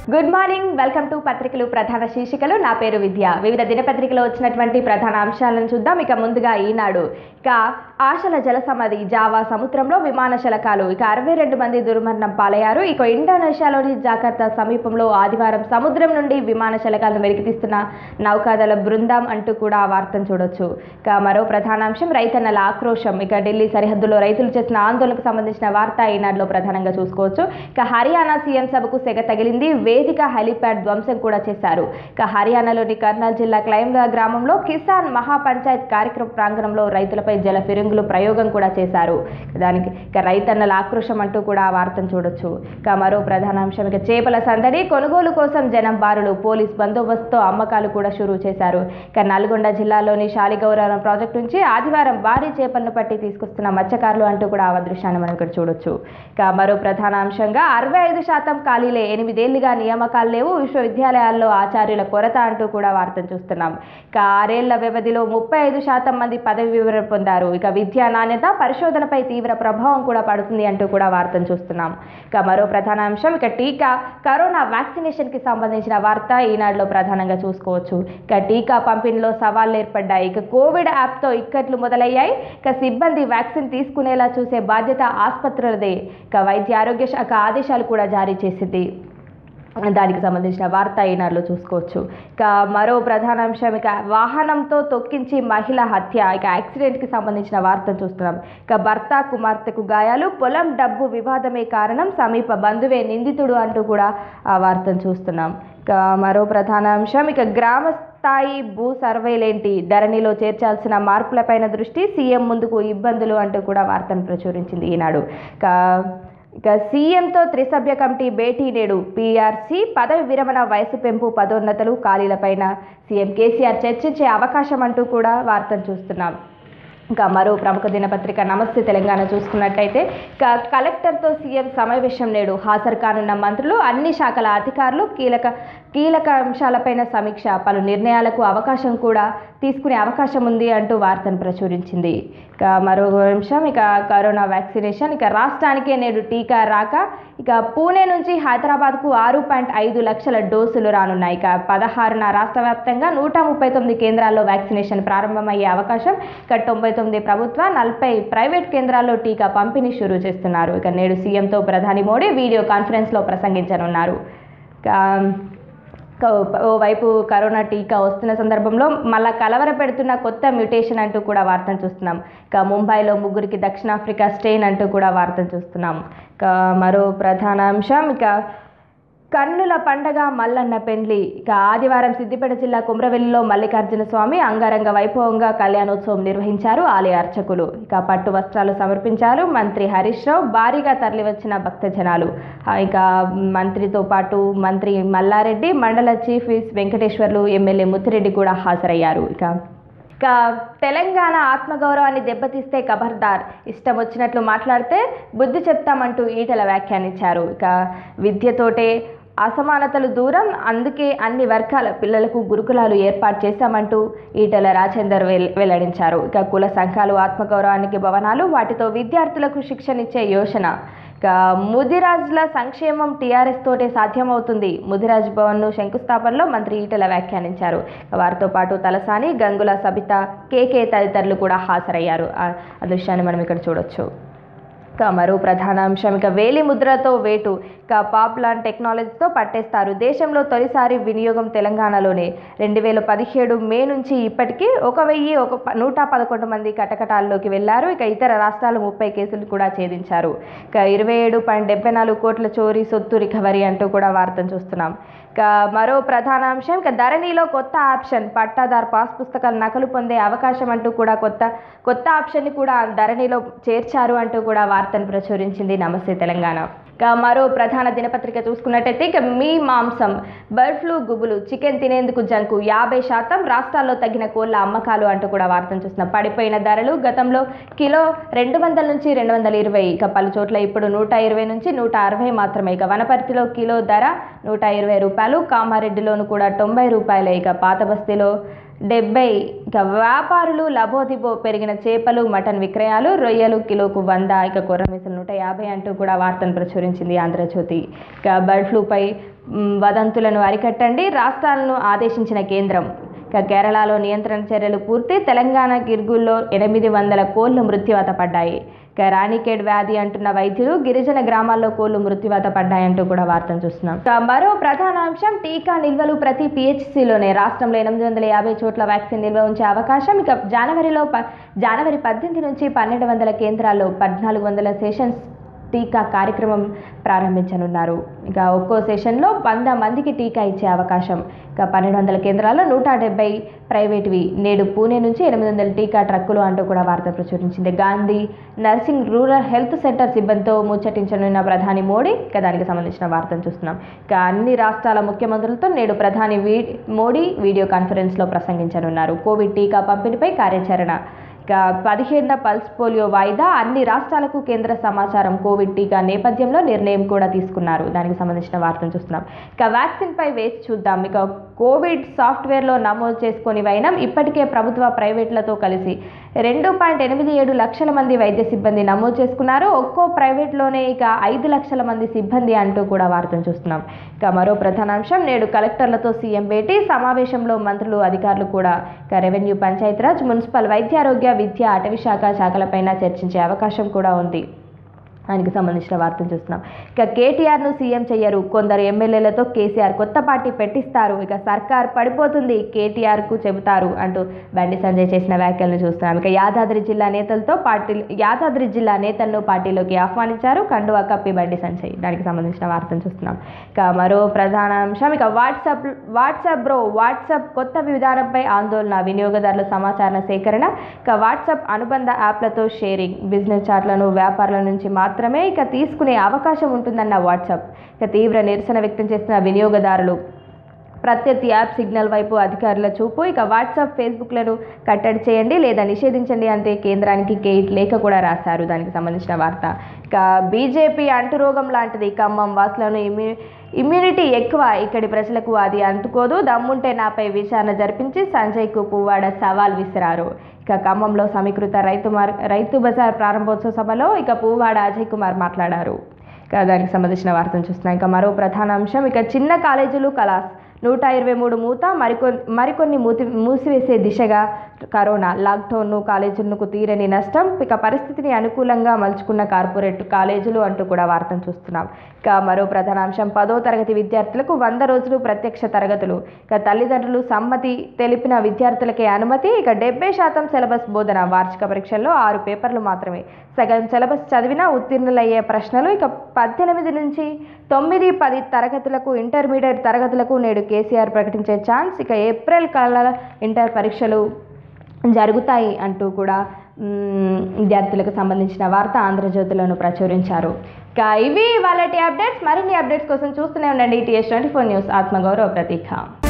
good morning welcome to పత్రికలు ప్రధాన శీర్షికలు నా పేరు విద్య వివిధ దినపత్రికలో వచ్చినటువంటి ప్రధాన అంశాలను చూద్దాం ఇక ముందుగా ఈనాడు ఇక ఆశల జలసమాధి జావా సముద్రంలో విమాన శలకాలు ఇక అరవై రెండు మంది దుర్మరణం పాలయ్యారు ఇక ఇండోనేషియాలోని జాకర్తా సమీపంలో ఆదివారం సముద్రం నుండి విమాన శలకాలను వెలికితీస్తున్న నౌకాదళ బృందం అంటూ కూడా ఆ వార్తను చూడొచ్చు ఇక మరో ప్రధాన అంశం రైతన్నల ఆక్రోశం ఇక ఢిల్లీ సరిహద్దులో రైతులు చేసిన ఆందోళనకు సంబంధించిన వార్త ఈనాడులో ప్రధానంగా చూసుకోవచ్చు ఇక హర్యానా సీఎం సభకు సెగ తగిలింది వేదిక హెలిప్యాడ్ ధ్వంసం కూడా చేశారు ఇక హర్యానాలోని కర్నూలు జిల్లా క్లైమ్లా గ్రామంలో కిసాన్ మహాపంచాయత్ కార్యక్రమ ప్రాంగణంలో రైతులపై జల ఫిరంగులు ప్రయోగం కూడా చేశారు దానికి ఇక రైతన్నల ఆక్రోశం అంటూ కూడా ఆ వార్తను చూడొచ్చు ఇక మరో ప్రధాన అంశం ఇక చేపల సందడి కొనుగోలు కోసం జనం బారులు పోలీస్ బందోబస్తుతో అమ్మకాలు కూడా షురూ చేశారు ఇక నల్గొండ జిల్లాలోని శాలిగౌరవం ప్రాజెక్టు నుంచి ఆదివారం భారీ చేపలను పట్టి తీసుకొస్తున్న మత్స్యకారులు అంటూ కూడా ఆ దృశ్యాన్ని మనం ఇక్కడ చూడొచ్చు ఇక మరో ప్రధాన అంశంగా అరవై ఐదు శాతం ఖాళీలే ఎనిమిదేళ్లుగా నియామకాలు లేవు విశ్వవిద్యాలయాల్లో ఆచార్యుల కొరత అంటూ కూడా వార్తను చూస్తున్నాం ఇక ఆరేళ్ల వ్యవధిలో ముప్పై ఐదు శాతం మంది పదవి వివరణ పొందారు ఇక విద్యా నాణ్యత పరిశోధనపై తీవ్ర ప్రభావం కూడా పడుతుంది అంటూ కూడా వార్తను చూస్తున్నాం ఇక మరో ప్రధాన అంశం ఇక టీకా కరోనా వ్యాక్సినేషన్ కి సంబంధించిన వార్త ఈనాడులో ప్రధానంగా చూసుకోవచ్చు ఇక టీకా పంపిణీలో సవాళ్లు ఏర్పడ్డాయి ఇక కోవిడ్ యాప్తో ఇక్కట్లు మొదలయ్యాయి ఇక సిబ్బంది వ్యాక్సిన్ తీసుకునేలా చూసే బాధ్యత ఆసుపత్రులదే ఇక వైద్య ఆరోగ్య శాఖ ఆదేశాలు కూడా జారీ చేసింది దానికి సంబంధించిన వార్త ఈనాడులో చూసుకోవచ్చు ఇక మరో ప్రధాన అంశం ఇక వాహనంతో తొక్కించి మహిళ హత్య ఇక యాక్సిడెంట్కి సంబంధించిన వార్తను చూస్తున్నాం ఇక భర్త కుమార్తెకు గాయాలు పొలం డబ్బు వివాదమే కారణం సమీప బంధువే నిందితుడు అంటూ కూడా ఆ వార్తను చూస్తున్నాం ఇక మరో ప్రధాన అంశం ఇక గ్రామ స్థాయి భూ సర్వేలేంటి ధరణిలో చేర్చాల్సిన మార్పులపైన దృష్టి సీఎం ముందుకు ఇబ్బందులు అంటూ కూడా వార్తను ప్రచురించింది ఈనాడు ఇక ఇక సీఎంతో త్రిసభ్య కమిటీ భేటీ నేడు పీఆర్సీ పదవి విరమణ వయసు పెంపు పదోన్నతలు ఖాళీలపైన సీఎం కేసీఆర్ చర్చించే అవకాశం అంటూ కూడా వార్తను చూస్తున్నాం ఇంకా మరో ప్రముఖ దినపత్రిక నమస్తే తెలంగాణ చూసుకున్నట్టయితే ఇక కలెక్టర్తో సీఎం సమావేశం నేడు హాజరు కానున్న మంత్రులు అన్ని శాఖల అధికారులు కీలక కీలక అంశాలపైన సమీక్ష పలు నిర్ణయాలకు అవకాశం కూడా తీసుకునే అవకాశం ఉంది అంటూ వార్తను ప్రచురించింది ఇక మరో అంశం ఇక కరోనా వ్యాక్సినేషన్ ఇక రాష్ట్రానికే నేడు టీకా రాక ఇక పూణే నుంచి హైదరాబాద్కు ఆరు పాయింట్ ఐదు లక్షల డోసులు రానున్నాయి ఇక పదహారున రాష్ట్ర వ్యాప్తంగా నూట ముప్పై తొమ్మిది కేంద్రాల్లో వ్యాక్సినేషన్ ప్రారంభమయ్యే అవకాశం ఇక తొంభై తొమ్మిది ప్రభుత్వ నలభై ప్రైవేట్ కేంద్రాల్లో టీకా పంపిణీ షురూ చేస్తున్నారు ఇక నేడు సీఎంతో ప్రధాని మోడీ వీడియో కాన్ఫరెన్స్లో ప్రసంగించనున్నారు ఇక ఇక ఓవైపు కరోనా టీకా వస్తున్న సందర్భంలో మళ్ళా కలవర పెడుతున్న కొత్త మ్యూటేషన్ అంటూ కూడా వార్తను చూస్తున్నాం ఇక ముంబైలో ముగ్గురికి దక్షిణాఫ్రికా స్టెయిన్ అంటూ కూడా వార్తను చూస్తున్నాం ఇక మరో ప్రధాన అంశం ఇక కన్నుల పండగ మల్లన్న పెండ్లి ఇక ఆదివారం సిద్దిపేట జిల్లా కుమ్రవెల్లిలో మల్లికార్జున స్వామి అంగరంగ వైభవంగా కళ్యాణోత్సవం నిర్వహించారు ఆలయ అర్చకులు ఇక పట్టు వస్త్రాలు సమర్పించారు మంత్రి హరీష్ రావు భారీగా తరలివచ్చిన భక్తజనాలు ఆ, ఇక మంత్రితో పాటు మంత్రి మల్లారెడ్డి మండల చీఫ్ విస్ వెంకటేశ్వర్లు ఎమ్మెల్యే ముత్తిరెడ్డి కూడా హాజరయ్యారు ఇక ఇక తెలంగాణ ఆత్మగౌరవాన్ని దెబ్బతీస్తే ఖబర్దార్ ఇష్టం వచ్చినట్లు మాట్లాడితే బుద్ధి చెప్తామంటూ ఈటల వ్యాఖ్యానించారు ఇక విద్యతోటే అసమానతలు దూరం అందుకే అన్ని వర్గాల పిల్లలకు గురుకులాలు ఏర్పాటు చేశామంటూ ఈటల రాజేందర్ వెల్ వెల్లడించారు ఇక కుల సంఘాలు ఆత్మగౌరవానికి భవనాలు వాటితో విద్యార్థులకు శిక్షణిచ్చే యోచన ఇక ముదిరాజుల సంక్షేమం టీఆర్ఎస్ తోటే సాధ్యమవుతుంది ముదిరాజ్ భవన్ను శంకుస్థాపనలో మంత్రి ఈటల వ్యాఖ్యానించారు వారితో పాటు తలసాని గంగుల సబిత కేకే తదితరులు కూడా హాజరయ్యారు ఆ ఆ దృశ్యాన్ని మనం ఇక్కడ చూడొచ్చు ఇక మరో ప్రధాన అంశం ఇక వేలి ముద్రతో వేటు ఇక పాప్లాన్ టెక్నాలజీతో పట్టేస్తారు దేశంలో తొలిసారి వినియోగం తెలంగాణలోనే రెండు వేల పదిహేడు మే నుంచి ఇప్పటికీ ఒక వెయ్యి ఒక ప- నూట పదకొండు మంది కటకటాల్లోకి వెళ్లారు ఇక ఇతర రాష్ట్రాలు ముప్పై కేసులు కూడా ఛేదించారు ఇక ఇరవై ఏడు పాయింట్ డెబ్బై నాలుగు కోట్ల చోరీ సొత్తు రికవరీ అంటూ కూడా వార్తను చూస్తున్నాం ఇక మరో ప్రధాన అంశం ఇక ధరణిలో కొత్త ఆప్షన్ పట్టాదార్ పాస్ పుస్తకాలు నకలు పొందే అవకాశం అంటూ కూడా కొత్త కొత్త ఆప్షన్ని కూడా ధరణిలో చేర్చారు అంటూ కూడా వార్తను ప్రచురించింది నమస్తే తెలంగాణ ఇక మరో ప్రధాన దినపత్రిక చూసుకున్నట్టయితే ఇక మీ మాంసం బర్డ్ ఫ్లూ గుబులు చికెన్ తినేందుకు జంకు యాభై శాతం రాష్ట్రాల్లో తగిన కోళ్ళ అమ్మకాలు అంటూ కూడా వార్తను చూస్తున్నాం పడిపోయిన ధరలు గతంలో కిలో రెండు వందల నుంచి రెండు వందల ఇరవై ఇక పలు చోట్ల ఇప్పుడు నూట ఇరవై నుంచి నూట అరవై మాత్రమే ఇక వనపర్తిలో కిలో ధర నూట ఇరవై రూపాయలు కామారెడ్డిలోను కూడా తొంభై రూపాయలే ఇక పాత బస్తీలో డెబ్బై ఇక వ్యాపారులు లబోదిబో పెరిగిన చేపలు మటన్ విక్రయాలు రొయ్యలు కిలోకు వంద ఇక కొర్రమీసలు నూట యాభై అంటూ కూడా వార్తను ప్రచురించింది ఆంధ్రజ్యోతి ఇక బర్డ్ ఫ్లూపై మ్, వదంతులను అరికట్టండి రాష్ట్రాలను ఆదేశించిన కేంద్రం ఇక కేరళలో నియంత్రణ చర్యలు పూర్తి తెలంగాణ గిర్గుల్లో ఎనిమిది వందల కోళ్లు మృత్యువాత పడ్డాయి ఇక రాణికేడ్ వ్యాధి అంటున్న వైద్యులు గిరిజన గ్రామాల్లో కోళ్లు మృత్యువాత పడ్డాయంటూ కూడా వార్తను చూస్తున్నాం ఇక మరో ప్రధాన అంశం టీకా నిల్వలు ప్రతి పిహెచ్సిలోనే రాష్ట్రంలో ఎనిమిది వందల యాభై చోట్ల వ్యాక్సిన్ నిల్వ ఉంచే అవకాశం ఇక జనవరిలో ప జనవరి పద్దెనిమిది నుంచి పన్నెండు వందల కేంద్రాల్లో పద్నాలుగు వందల సెషన్స్ టీకా కార్యక్రమం ప్రారంభించనున్నారు ఇక ఒక్కో సెషన్లో వంద మందికి టీకా ఇచ్చే అవకాశం ఇక పన్నెండు వందల కేంద్రాల్లో నూట డెబ్బై ప్రైవేట్వి నేడు పూణే నుంచి ఎనిమిది వందల టీకా ట్రక్కులు అంటూ కూడా వార్త ప్రచురించింది Gandhi nursing rural health centre సిబ్బందితో ముచ్చటించనున్న ప్రధాని మోడీ ఇక దానికి సంబంధించిన వార్తను చూస్తున్నాం ఇక అన్ని రాష్ట్రాల ముఖ్యమంత్రులతో నేడు ప్రధాని వీ మోడీ వీడియో కాన్ఫరెన్స్లో ప్రసంగించనున్నారు కోవిడ్ టీకా పంపిణీపై కార్యాచరణ ఇక పదిహేడున పల్స్ పోలియో వాయిదా అన్ని రాష్ట్రాలకు కేంద్ర సమాచారం కోవిడ్ టీకా నేపథ్యంలో నిర్ణయం కూడా తీసుకున్నారు దానికి సంబంధించిన వార్తను చూస్తున్నాం ఇక వ్యాక్సిన్ పై వేచి చూద్దాం ఇక కోవిడ్ సాఫ్ట్వేర్లో నమోదు చేసుకొని వైనం ఇప్పటికే ప్రభుత్వ ప్రైవేట్లతో కలిసి రెండు పాయింట్ ఎనిమిది ఏడు లక్షల మంది వైద్య సిబ్బంది నమోదు చేసుకున్నారు ఒక్కో ప్రైవేట్లోనే ఇక ఐదు లక్షల మంది సిబ్బంది అంటూ కూడా వార్తను చూస్తున్నాం ఇక మరో ప్రధాన అంశం నేడు కలెక్టర్లతో సీఎం భేటీ సమావేశంలో మంత్రులు అధికారులు కూడా ఇక రెవెన్యూ పంచాయతీరాజ్ మున్సిపల్ వైద్యారోగ్య విద్య అటవీ శాఖ శాఖలపైన చర్చించే అవకాశం కూడా ఉంది దానికి సంబంధించిన వార్తను చూస్తున్నాం ఇక కేటీఆర్ను సీఎం చెయ్యరు కొందరు ఎమ్మెల్యేలతో కేసీఆర్ కొత్త పార్టీ పెట్టిస్తారు ఇక సర్కార్ పడిపోతుంది కేటీఆర్కు చెబుతారు అంటూ బండి సంజయ్ చేసిన వ్యాఖ్యలను చూస్తున్నాం ఇక యాదాద్రి జిల్లా నేతలతో పార్టీ యాదాద్రి జిల్లా నేతలను పార్టీలోకి ఆహ్వానించారు కండువా కప్పి బండి సంజయ్ దానికి సంబంధించిన వార్తను చూస్తున్నాం ఇక మరో ప్రధాన అంశం ఇక వాట్సాప్ వాట్సాప్ బ్రో వాట్సాప్ కొత్త విధానంపై ఆందోళన వినియోగదారుల సమాచార సేకరణ ఇక వాట్సాప్ అనుబంధ యాప్లతో షేరింగ్ బిజినెస్ చాట్లను వ్యాపారుల నుంచి మాత్రమే ఇక తీసుకునే అవకాశం ఉంటుందన్న వాట్సాప్ ఇక తీవ్ర నిరసన వ్యక్తం చేస్తున్న వినియోగదారులు ప్రత్యర్థి యాప్ సిగ్నల్ వైపు అధికారుల చూపు ఇక వాట్సాప్ ఫేస్బుక్లను కట్టడి చేయండి లేదా నిషేధించండి అంటే కేంద్రానికి గెయిట్ లేఖ కూడా రాశారు దానికి సంబంధించిన వార్త ఇక బీజేపీ అంటురోగం లాంటిది ఖమ్మం వాసులను ఇమ్యూ ఇమ్యూనిటీ ఎక్కువ ఇక్కడి ప్రజలకు అది అంటుకోదు దమ్ముంటే నాపై విచారణ జరిపించి సంజయ్కు పువ్వాడ సవాల్ విసిరారు ఇక ఖమ్మంలో సమీకృత రైతు మార్ రైతు బజార్ ప్రారంభోత్సవ సభలో ఇక పువ్వాడ అజయ్ కుమార్ మాట్లాడారు ఇక దానికి సంబంధించిన వార్తను చూస్తున్నాం ఇక మరో ప్రధాన అంశం ఇక చిన్న కాలేజీలు కలాస్ నూట ఇరవై మూడు మూత మరికొన్ని మరికొన్ని మూతి మూసివేసే దిశగా కరోనా లాక్డౌన్ను కాలేజీలకు తీరని నష్టం ఇక పరిస్థితిని అనుకూలంగా మలుచుకున్న కార్పొరేట్ కాలేజీలు అంటూ కూడా వార్తను చూస్తున్నాం ఇక మరో ప్రధాన అంశం పదో తరగతి విద్యార్థులకు వంద రోజులు ప్రత్యక్ష తరగతులు ఇక తల్లిదండ్రులు సమ్మతి తెలిపిన విద్యార్థులకే అనుమతి ఇక డెబ్బై శాతం సిలబస్ బోధన వార్షిక పరీక్షల్లో ఆరు పేపర్లు మాత్రమే సగం సిలబస్ చదివినా ఉత్తీర్ణులయ్యే ప్రశ్నలు ఇక పద్దెనిమిది నుంచి తొమ్మిది పది తరగతులకు ఇంటర్మీడియట్ తరగతులకు నేడు కేసీఆర్ ప్రకటించే ఛాన్స్ ఇక ఏప్రిల్ కల్లా ఇంటర్ పరీక్షలు జరుగుతాయి అంటూ కూడా మ్, విద్యార్థులకు సంబంధించిన వార్త ఆంధ్రజ్యోతిలోను ప్రచురించారు ఇక ఇవి వాళ్ళటి అప్డేట్స్ మరిన్ని అప్డేట్స్ కోసం చూస్తూనే ఉండండి టీఎస్ ట్వంటీ ఫోర్ న్యూస్ ఆత్మగౌరవ ప్రతీక